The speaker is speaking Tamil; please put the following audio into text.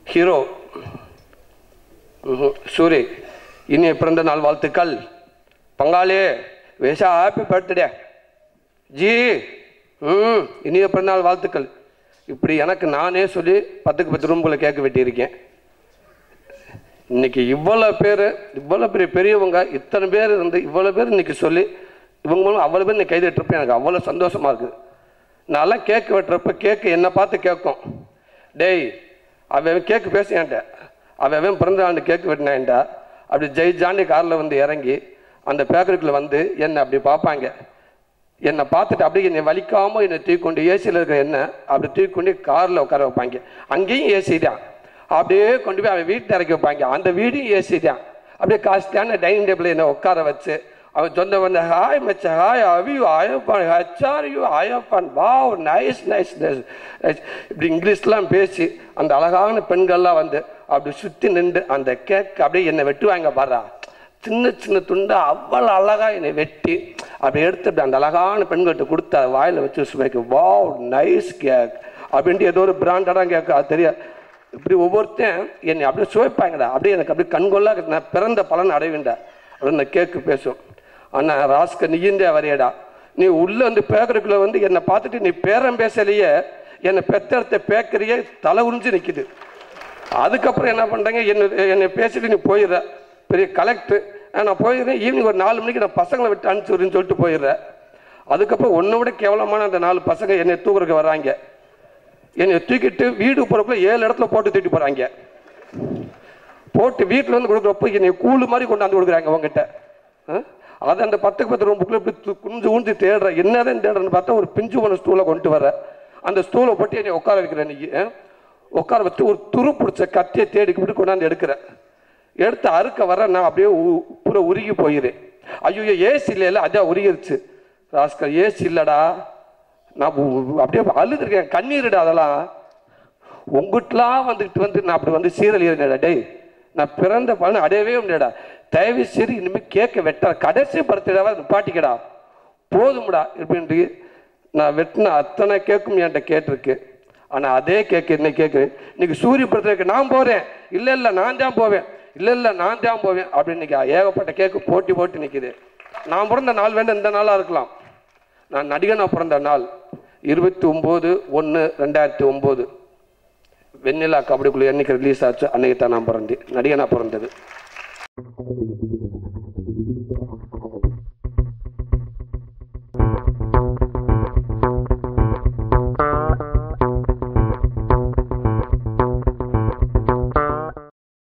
ஹீரோ ம்ஹும். சூரி இனிய பிறந்த நாள் வாழ்த்துக்கள் பங்காளி வேஷா ஹாப்பி பர்த்டே ஜி ம் இனிய பிறந்த நாள் வாழ்த்துக்கள் இப்படி எனக்கு நானே சொல்லி பத்துக்கு பத்து ரூம்குள்ளே கேட்க வெட்டியிருக்கேன் இன்னைக்கு இவ்வளோ பேர் இவ்வளோ பெரிய பெரியவங்க இத்தனை பேர் இருந்து இவ்வளோ பேர் இன்னைக்கு சொல்லி இவங்க மூலம் அவ்வளோ பேர் இன்னைக்கு கைதட்டுறப்ப எனக்கு அவ்வளோ சந்தோஷமா இருக்குது நான்லாம் கேக்கு வெட்டுறப்ப கேக்கு என்னை பார்த்து கேட்கும் டேய் அவன் கேக்கு பேசியான்ட்ட அவன் பிறந்த ஆண்டு கேக்கு வெட்டினான்டா அப்படி ஜெய் ஜாண்டி காரில் வந்து இறங்கி அந்த பேக்கரிக்குள்ளே வந்து என்னை அப்படி பார்ப்பாங்க என்னை பார்த்துட்டு அப்படியே என்னை வலிக்காமல் என்னை தூக்கி கொண்டு ஏசியில் இருக்கிற என்ன அப்படி தூக்கி கொண்டு காரில் உட்கார வைப்பாங்க அங்கேயும் ஏசி தான் அப்படியே கொண்டு போய் அவன் வீட்டில் இறக்கி வைப்பாங்க அந்த வீடும் ஏசி தான் அப்படியே காஸ்ட்லியான டைனிங் டேபிள் என்னை உட்கார வச்சு அவன் சொந்த வந்து ஹாய் மச்ச hi how are you Ayyappan how are you Ayyappan wow nice nice nice nice இப்படி இங்கிலீஷ்லாம் பேசி அந்த அழகான பெண்கள்லாம் வந்து அப்படி சுற்றி நின்று அந்த கேக் அப்படியே என்னை வெட்டுவாங்க பாரா சின்ன சின்ன துண்டை அவ்வளோ அழகாக என்னை வெட்டி அப்படி எடுத்து அப்படி அந்த அழகான பெண்கள்கிட்ட கொடுத்து அதை வாயில் வச்சு சுமைக்கு வாவ் நைஸ் கேக் அப்படின்ட்டு ஏதோ ஒரு பிராண்டடாக கேட்க அது தெரியாது இப்படி ஒவ்வொருத்தன் என்னை அப்படியே சுவைப்பாங்கடா அப்படியே எனக்கு அப்படியே கண்கொள்ளா நான் பிறந்த பலன் அடைவேன்டா அப்படின்னு இந்த கேக்கு பேசும் அண்ணா ராஸ்க நீந்தே வரையடா நீ உள்ள வந்து பேக்கருக்குள்ள வந்து என்னை பார்த்துட்டு நீ பேரம் பேசலையே என்னை பெத்தெடுத்த பேக்கரியே தலை உறிஞ்சு நிற்குது அதுக்கப்புறம் என்ன பண்ணுறாங்க என்ன என்னை பேசிட்டு நீ போயிடுற பெரிய கலெக்டர் நான் போயிடுறேன் ஈவினிங் ஒரு நாலு மணிக்கு நான் பசங்களை விட்டு அனுப்பிச்சுடுறேன்னு சொல்லிட்டு போயிடுறேன் அதுக்கப்புறம் ஒன்றை விட கேவலமான அந்த நாலு பசங்க என்னை தூக்குறதுக்கு வராங்க என்னை தூக்கிட்டு வீடு போகிறப்ப ஏழு இடத்துல போட்டு தூக்கிட்டு போகிறாங்க போட்டு வீட்டில் வந்து கொடுக்குறப்ப என்னை கூழு மாதிரி கொண்டாந்து கொடுக்குறாங்க அவங்ககிட்ட அதை அந்த பத்துக்கு பத்து ரூம் புக்கில் இப்படி து- குனிஞ்சு ஊஞ்சி தேடுறேன் என்னதான் தேடுறேன்னு பார்த்தா ஒரு பிஞ்சு ஒன்று ஸ்டூலை கொண்டு வர அந்த ஸ்டூலை போட்டு என்னை உட்கார வைக்கிறேன் நீ உட்கார வச்சு ஒரு துரு பிடிச்ச கத்தியை தேடி இப்படி கொண்டாந்து எடுக்கிறேன் எடுத்து அறுக்க வர நான் அப்படியே உ- பூரா உருகி போயிடுறேன் ஐயோ ஏசி இல்லைல்ல அதான் உருகிருச்சு ராஸ்கர் ஏசி இல்லடா நான் உ- உ- அப்படியே அழுதுருக்கேன் கண்ணீருடா அதெல்லாம் உங்ககிட்டலாம் வந்துட்டு வந்து நான் அப்படி வந்து சீரழியடா டேய் நான் பிறந்த பலன் அடையவே முடியாடா தயவு செய்து இனிமேல் கேட்க வெட்ட கடைசி பருத்திடாவா நிப்பாட்டிக்கடா போதும்டா இப்படின்ட்டு நான் வெட்டின அத்தனை கேக்கும் என்கிட்ட கேட்டிருக்கு ஆனால் அதே கேக்கு என்ன கேக்கு இன்னைக்கு சூரிய படத்துக்கு நான் போகிறேன் இல்லை இல்லை நான் தான் போவேன் இல்லை இல்லை நான் தான் போவேன் அப்படின்னு இன்னைக்கு ஏகப்பட்ட கேக்கு போட்டி போட்டு நிற்கிது நான் பிறந்த நாள் வேண்டாம் இந்த நாளாக இருக்கலாம் நான் நடிகனாக பிறந்த நாள் இருபத்தி ஒம்பது ஒன்று ரெண்டாயிரத்தி ஒம்பது வெண்ணிலா கபடிக்குழு என்னைக்கு ரிலீஸ் ஆச்சு அன்னைக்கு தான் நான் பிறந்தேன் நடிகனாக பிறந்தது